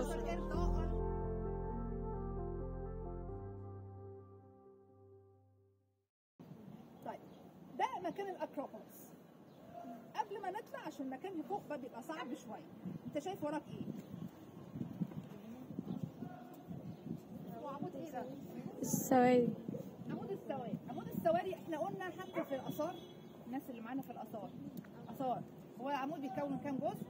طيب ده مكان الاكروبوليس قبل ما نطلع عشان المكان فوق بقى بيبقى صعب شويه انت شايف وراك ايه هو عمود ايه ده السواري عمود السواري عمود السواري احنا قلنا حتى في الاثار الناس اللي معانا في الاثار اثار هو العمود بيتكون من كام جزء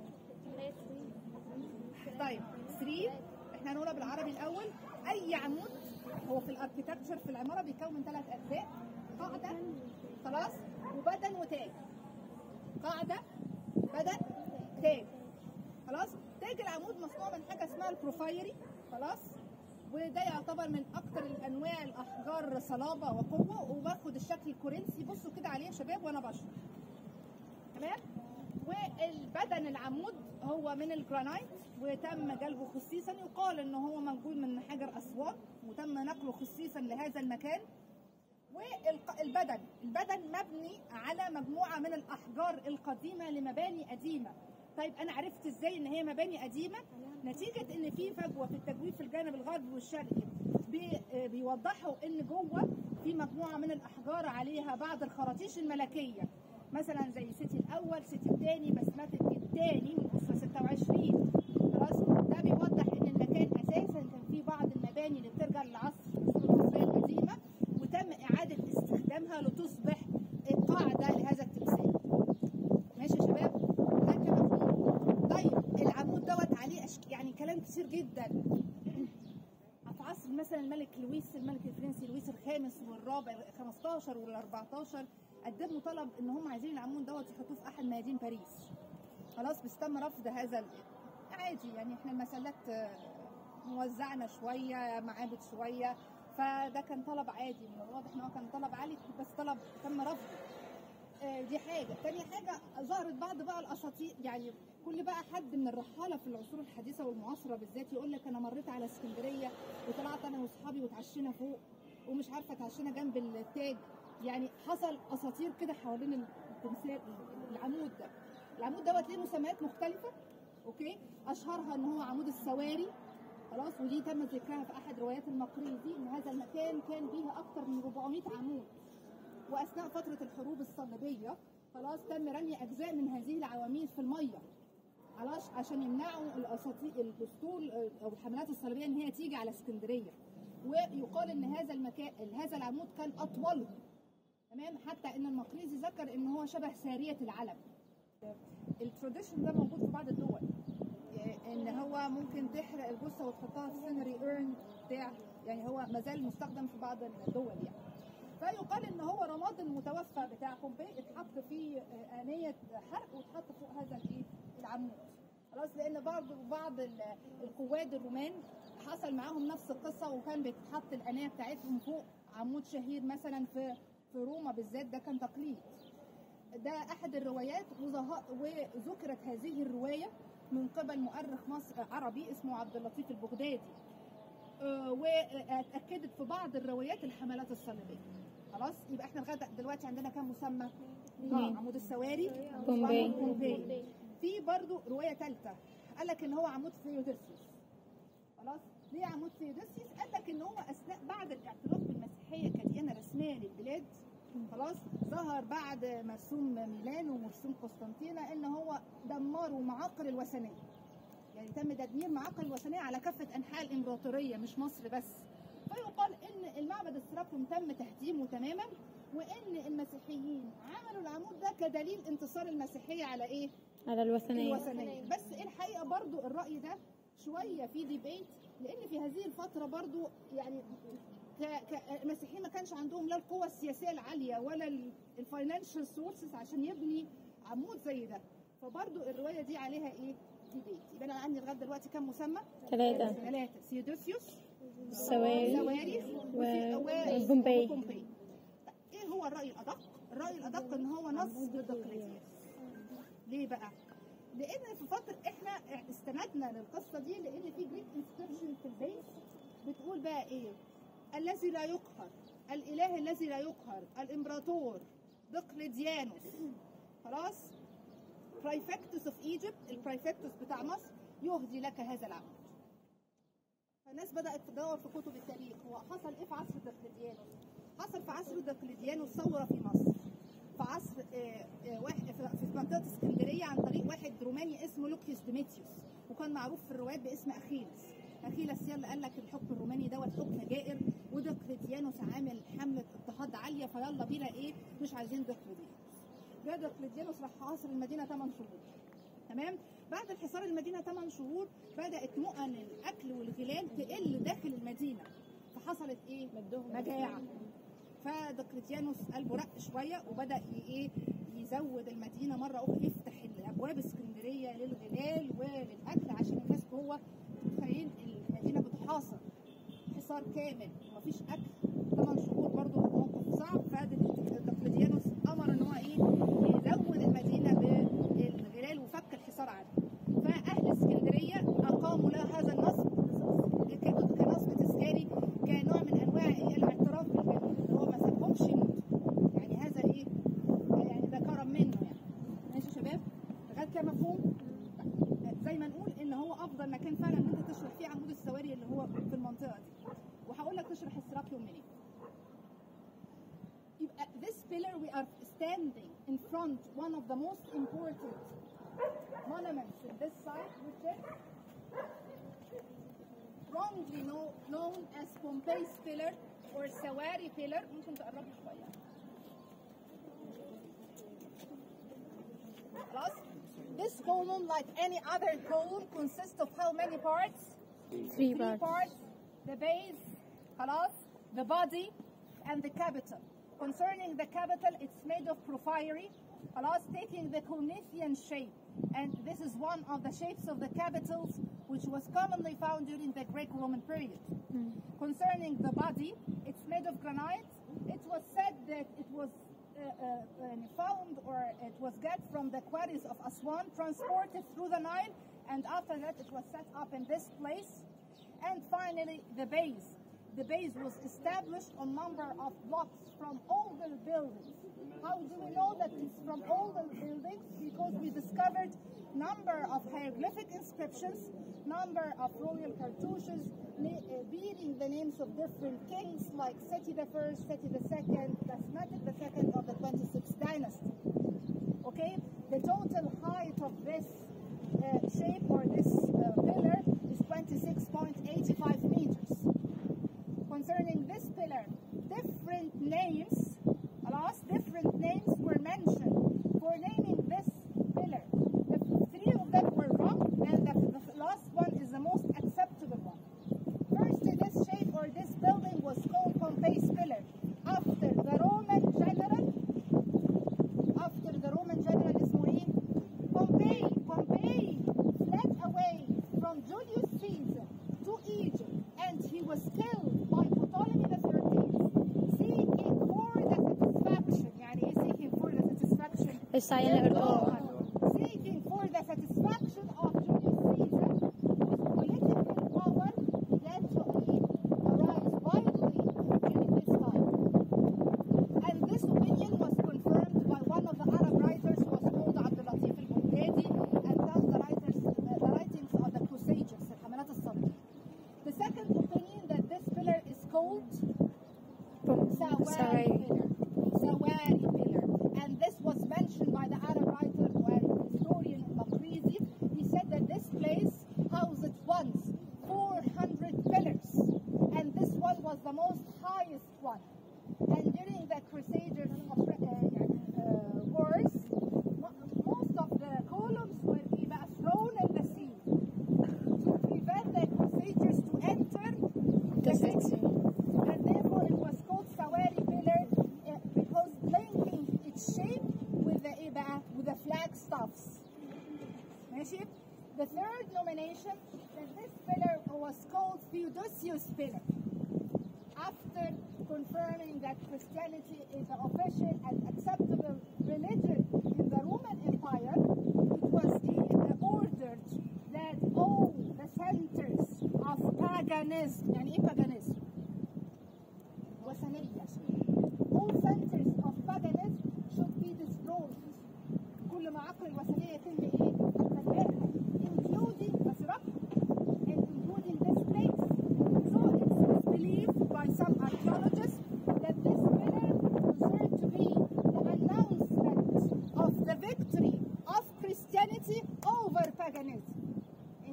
طيب 3 احنا هنقولها بالعربي الاول اي عمود هو في الاركيتكتشر في العماره بيتكون من ثلاث اجزاء قاعده خلاص وبدن وتاج قاعده بدن تاج خلاص تاج العمود مصنوع من حاجه اسمها البروفايري خلاص وده يعتبر من اكتر الانواع الاحجار صلابه وقوه وباخد الشكل الكورنثي بصوا كده عليه يا شباب وانا بشرح تمام والبدن العمود هو من الجرانايت وتم جلبه خصيصا يقال ان هو منقول من حجر اسوان وتم نقله خصيصا لهذا المكان والبدن البدن مبني على مجموعه من الاحجار القديمه لمباني قديمه طيب انا عرفت ازاي ان هي مباني قديمه نتيجه ان في فجوه في التجويد في الجانب الغربي والشرقي بي بيوضحوا ان جوه في مجموعه من الاحجار عليها بعض الخراطيش الملكيه مثلا زي سيتي الاول سيتي الثاني بسمتك الثاني من اسره 26 خلاص ده بيوضح ان المكان اساسا كان فيه بعض المباني اللي بترجع للعصر المصريه القديمه وتم اعاده استخدامها لتصبح قاعده لهذا التمثال ماشي يا شباب ده كمفهوم طيب العمود دوت عليه أشك... يعني كلام كتير جدا في عصر مثلا الملك لويس الملك الفرنسي لويس الخامس والرابع 15 وال 14 قدموا طلب ان هم عايزين العمود دوت يحطوه في احد ميادين باريس خلاص بس تم رفض هذا ال- عادي يعني احنا المسلات آه، موزعنا شويه معابد شويه فده كان طلب عادي من الواضح ان هو كان طلب عالي بس طلب تم رفضه آه، دي حاجه تاني حاجه ظهرت بعض بقى الاساطير يعني كل بقى حد من الرحاله في العصور الحديثه والمعاصره بالذات يقول لك انا مريت على اسكندريه وطلعت انا واصحابي وتعشينا فوق ومش عارفه اتعشينا جنب التاج يعني حصل اساطير كده حوالين التمثال العمود ده العمود دوت ليه مسميات مختلفه اوكي اشهرها ان هو عمود السواري خلاص ودي تم ذكرها في احد روايات المقريزي ان هذا المكان كان فيه اكثر من 400 عمود واثناء فتره الحروب الصليبيه خلاص تم رمي اجزاء من هذه العواميد في الميه خلاص عشان يمنعوا الاساطير الاسطول او الحملات الصليبيه ان هي تيجي على اسكندريه ويقال ان هذا المكان هذا العمود كان اطول تمام حتى ان المقريزي ذكر ان هو شبه ساريه العلم التراديشن ده موجود في بعض الدول إيه، ان هو ممكن تحرق الجثه وتحطها في سينري ايرن بتاع يعني هو مازال مستخدم في بعض الدول يعني فيقال ان هو رماد المتوفى بتاع بومبي اتحط في آه، آنية حرق واتحط فوق هذا الايه العمود خلاص لان برضه بعض ال- القواد الرومان حصل معاهم نفس القصه وكان بتتحط الآنية بتاعتهم فوق عمود شهير مثلا في في روما بالذات ده كان تقليد ده احد الروايات وظه- وذكرت هذه الروايه من قبل مؤرخ مصر عربي اسمه عبد اللطيف البغدادي آه، واتاكدت في بعض الروايات الحملات الصليبيه خلاص يبقى احنا لغايه دلوقتي عندنا كام مسمى اتنين. عمود السواري بومبي. بومبي في برضو روايه ثالثه قال لك ان هو عمود ثيودوسيوس خلاص ليه عمود ثيودوسيوس قال لك ان هو اثناء بعد الاعتراف بالمسيحيه كديانه رسميه للبلاد خلاص ظهر بعد مرسوم ميلان ومرسوم قسطنطينه ان هو دمروا معاقل الوثنيه يعني تم تدمير معاقل الوثنيه على كافه انحاء الامبراطوريه مش مصر بس فيقال ان المعبد السراقم تم تهديمه تماما وان المسيحيين عملوا العمود ده كدليل انتصار المسيحيه على ايه؟ على الوثنية الوثنيه بس الحقيقه برضو الراي ده شويه في ديبيت لان في هذه الفتره برضو يعني ك- ك- المسيحيين ما كانش عندهم لا القوه السياسيه العاليه ولا الفاينانشال سورسز عشان يبني عمود زي ده فبرضو الروايه دي عليها ايه ديبيت يبقى انا عندي لغايه دلوقتي كام مسمى ثلاثة ثلاثه سيودوسيوس السواري سواري و- وبومبي. وبومبي. ايه هو الراي الادق؟ الراي الادق ان هو نص دقلتيس ليه بقى؟ لان في فتره احنا استندنا للقصه دي لان في جريك انسكريبشن في البيت بتقول بقى ايه؟ الذي لا يقهر الاله الذي لا يقهر الامبراطور دقلديانوس خلاص برايفكتوس اوف ايجيبت البرايفكتوس بتاع مصر يهدي لك هذا العمود فالناس بدات تدور في كتب التاريخ هو حصل ايه في عصر دقلديانوس حصل في عصر دقلديانوس ثوره في مصر في عصر آه، آه، واحد في- في منطقه اسكندريه عن طريق واحد روماني اسمه لوكيوس ديميتيوس وكان معروف في الروايات باسم اخيلس اخيلس يلا قال لك الحكم الروماني دوت حكم جائر ودقلديانوس عامل حمله اضطهاد عاليه فيلا بينا ايه مش عايزين دقلديانوس جه دقلديانوس راح حاصر المدينه 8 شهور تمام بعد الحصار المدينه 8 شهور بدات مؤن الاكل والغلال تقل داخل المدينه فحصلت ايه مجاعه فدقلتيانوس قلبه رق شويه وبدا ي- ايه يزود المدينه مره اخرى يفتح الابواب اسكندريه للغلال وللاكل عشان الناس جوه متخيلين المدينه بتحاصر حصار كامل ومفيش اكل 8 شهور برضه موقف صعب فدقلتيانوس امر ان هو ايه يزود المدينه بالغلال وفك الحصار عنها فاهل اسكندريه اقاموا له هذا النصب ك- كنصب تذكاري كنوع من انواع ايه الاعتراف بالمدينه اللي هو ما سابهمش يموتوا يعني هذا ايه يعني ده كرم منه يعني ماشي يا شباب لغايه كده مفهوم زي ما نقول ان هو افضل مكان فعلا ان انت تشرح فيه عمود السواري اللي هو في المنطقه دي وهقول لك تشرح السراقيوم منين يبقى this pillar we are standing in front one of the most important monuments in this site which is wrongly know, known as Pompey's pillar or Sawari pillar ممكن تقربي شويه خلاص This column, like any other column, consists of how many parts? Three Three parts. parts. The base, خلاص, the body, and the capital. Concerning the capital, it's made of porphyry, خلاص, taking the Corinthian shape. And this is one of the shapes of the capitals which was commonly found during the Greco-Roman period. Concerning the body, it's made of granite. It was said that it was uh, uh, uh, found or it was got from the quarries of Aswan, transported through the Nile, and after that it was set up in this place. And finally, the base. The base was established on number of blocks from older buildings. How do we know that it's from older buildings? Because we discovered number of hieroglyphic inscriptions, number of royal cartouches na- uh, bearing the names of different kings like Seti the First, Seti the Second, Dasmatic the Second of the 26th dynasty. Okay, the total height of this uh, shape or this uh, pillar is 26.85 meters. Concerning this pillar, different names, alas, different names were mentioned for naming this pillar. The three of them were wrong, and the, the last one is the most acceptable one. Firstly, this shape or this building was called Pompey's pillar after the Roman general after the Roman general اسمه ايه؟ Pompey, Pompey fled away from Julius Caesar to Egypt and he was killed by Ptolemy the 13th seeking for the satisfaction يعني ايه seeking for the satisfaction؟ السعي للإرضاء seeking for the satisfaction of Julius Caesar whose political power began to arise widely during this time. And this opinion was confirmed by one of the Arab writers who was called Abdul Latif al-Baghdadi and does the, writers, the writings of the Crusaders, الحملات الصليبية. The second opinion that this pillar is called Sawari Sawari. pillar. Sawari pillar. And this was mentioned by the Arab writer and historian Maqrizi. He said that this place housed once 400 pillars. And this one was the most highest one. And during the Crusaders uh, uh, wars, mo- most of the columns were either thrown in the sea to prevent the Crusaders to enter the city. And therefore it was called Sawari pillar uh, because linking its shape with the إيه بقى؟ with the flagstaffs. ماشي؟ The third nomination that this pillar was called Theodosius pillar. After confirming that Christianity is the official and acceptable religion in the Roman Empire, it was uh, ordered that all the centers of paganism, يعني ايه paganism؟ وثنية. All centers of paganism should be destroyed. كل معاقل الوثنية يتم ايه؟ تفريقها including بس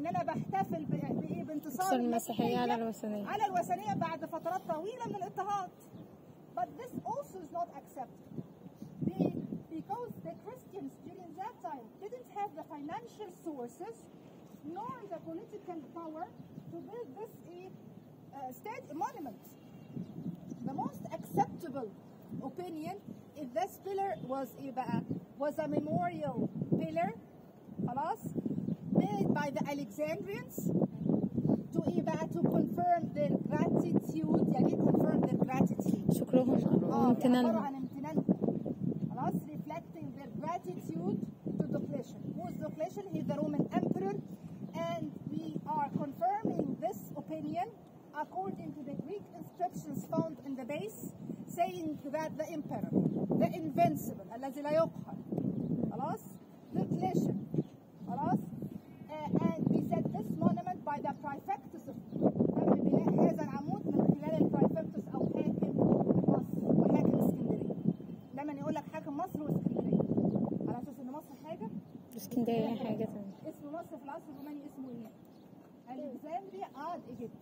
ان انا بحتفل ب- بايه بانتصار انتصار المسيحية على المسيحية الوثنية. على الوثنيه بعد فترات طويله من الاضطهاد but this also is not accepted Be- because the Christians during that time didn't have the financial sources nor the political power to build this a uh, state monument the most acceptable opinion if this pillar was ايه بقى was a memorial pillar خلاص made by the Alexandrians to ايه بقى to confirm their gratitude يعني ايه confirm their gratitude شكرهم اه بيعبروا وامتنانهم عن امتنانهم خلاص reflecting their gratitude to Diocletian who is Diocletian he is the Roman emperor and we are confirming this opinion according to the Greek inscriptions found in the base saying that the emperor the invincible الذي لا يقهر خلاص Diocletian خلاص uh, and we said this monument by the prefectus of تم بناء هذا العمود من خلال البريفكتوس او حاكم مصر وحاكم اسكندريه دايما يقول لك حاكم مصر واسكندريه على اساس ان مصر حاجه اسكندرية حاجة تانية اسم مصر في العصر الروماني اسمه ايه؟ الكسندريا اد ايجيبت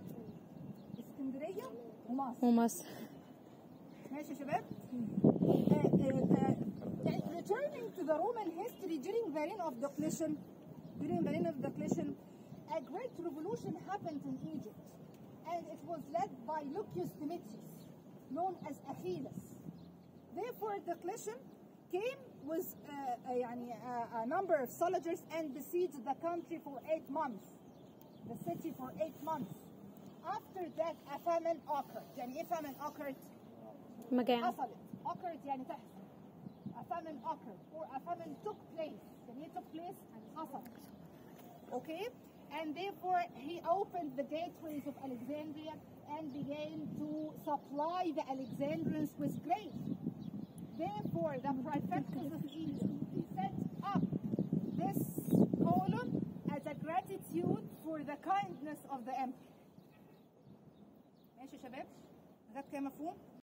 اسكندريه ومصر ومصر ماشي يا شباب؟ آه، آه، آه، يعني returning to the Roman history during the reign of Diocletian during the reign of Diocletian a great revolution happened in Egypt and it was led by Lucius Domitius known as Achilles therefore Diocletian came with uh, uh, يعني, uh, a number of soldiers and besieged the country for eight months the city for eight months after that a famine occurred يعني ايه famine occurred مجاعة حصلت occurred يعني تحصل a famine occurred or a famine took place يعني ايه took place حصلت okay and therefore he opened the gateways of Alexandria and began to supply the Alexandrians with grain therefore the prefectus of Egypt he set up this column as a gratitude for the kindness of the emperor ماشي يا شباب؟ ده كده مفهوم؟